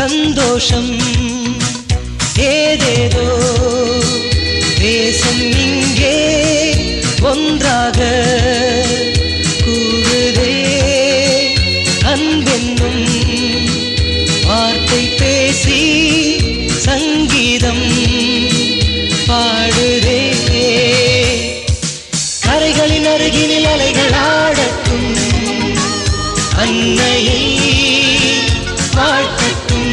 சந்தோஷம் ஏதேதோ தேசம் இங்கே ஒன்றாக கூடுதே அன்பென்னும் வார்த்தை பேசி சங்கீதம் பாடுதே கரைகளின் அருகினில் அலைகள் ஆடட்டும் அன்னையை வாழ்த்தட்டும்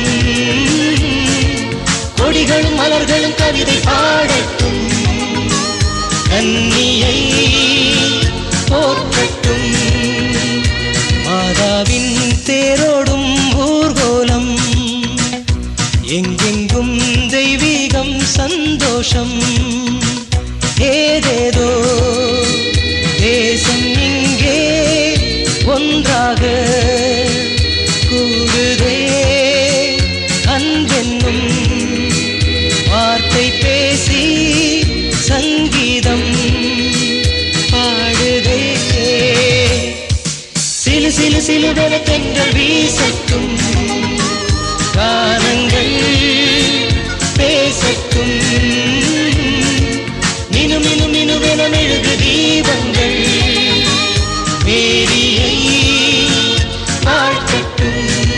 கொடிகளும் மலர்களும் கவிதை பாடட்டும் கன்னியை போற்றட்டும் மாதாவின் தேரோடும் ஊர்கோலம் எங்கெங்கும் தெய்வீகம் சந்தோஷம் ஏதேதோ தேசம் இங்கே ஒன்றாக கூடுதே அன்பென்னும் வார்த்தை பேசி சங்கீதம் பாடுதே சிலு சிலு சிலுவென தென்றல் வீசட்டும் கானங்கள் பேசட்டும் மினு மினு மினுவென மெழுகு தீபங்கள் மேரியை வாழ்த்தட்டும்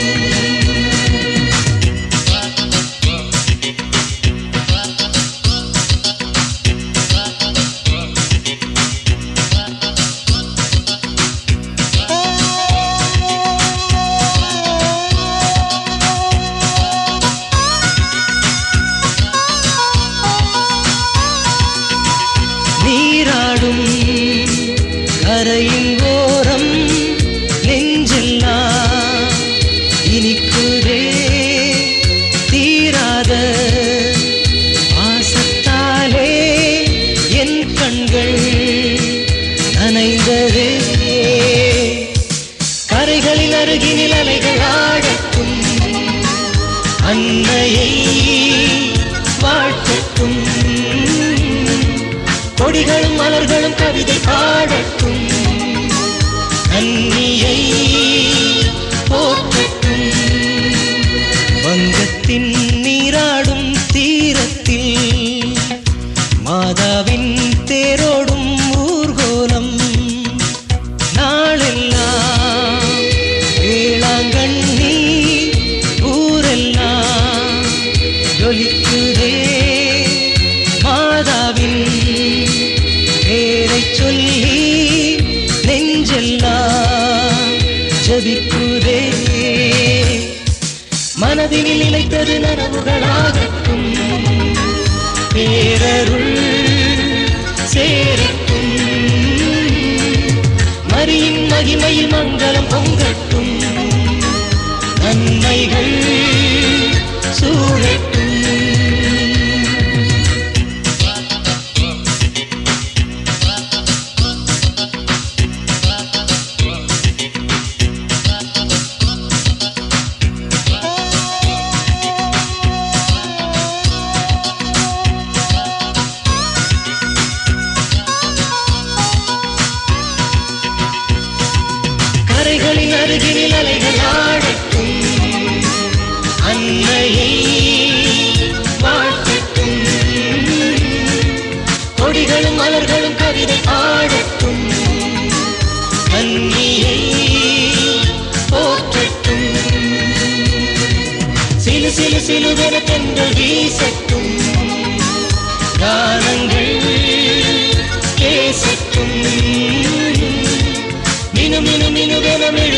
நீராடும் கரையின் ஓரம் நெஞ்செல்லாம் இனிக்குதே தீராத ஆசத்தாலே என் கண்கள் நனைந்ததே கரைகளின் அருகினில் அலைகள் ஆடட்டும் அன்னையை வாழ்த்தட்டும் கொடிகளும் மலர்களும் கவிதை பாடட்டும் கன்னியை போற்றட்டும் வங்கத்தின் நீராடும் தீரத்தில் மாதாவின் தேரோடும் ஊர்கோலம் நாளெல்லாம் வேளாங்கண்ணி ஊரெல்லாம் ஜொலிக்குதே மாதாவின் பேரைச் சொல்லி நெஞ்செல்லாம் ஜபிக்குதே மனதினில் நிலைத்தது நனவுகளாகட்டும் பேரருள் சேரட்டும் மரியின் மகிமையில் மங்களம் பொங்கட்டும் நன்மைகள் சூழட்டும் கரைகளின் அருகினில் அலைகள் ஆடட்டும் அன்னையை வாழ்த்தட்டும் கொடிகளும் மலர்களும் கவிதை பாடட்டும் கன்னியை போற்றட்டும் சிலு சிலு சிலுவென தென்றல் வீசட்டும் கானங்கள் பேசட்டும் மினு மினு மினுவென மெழு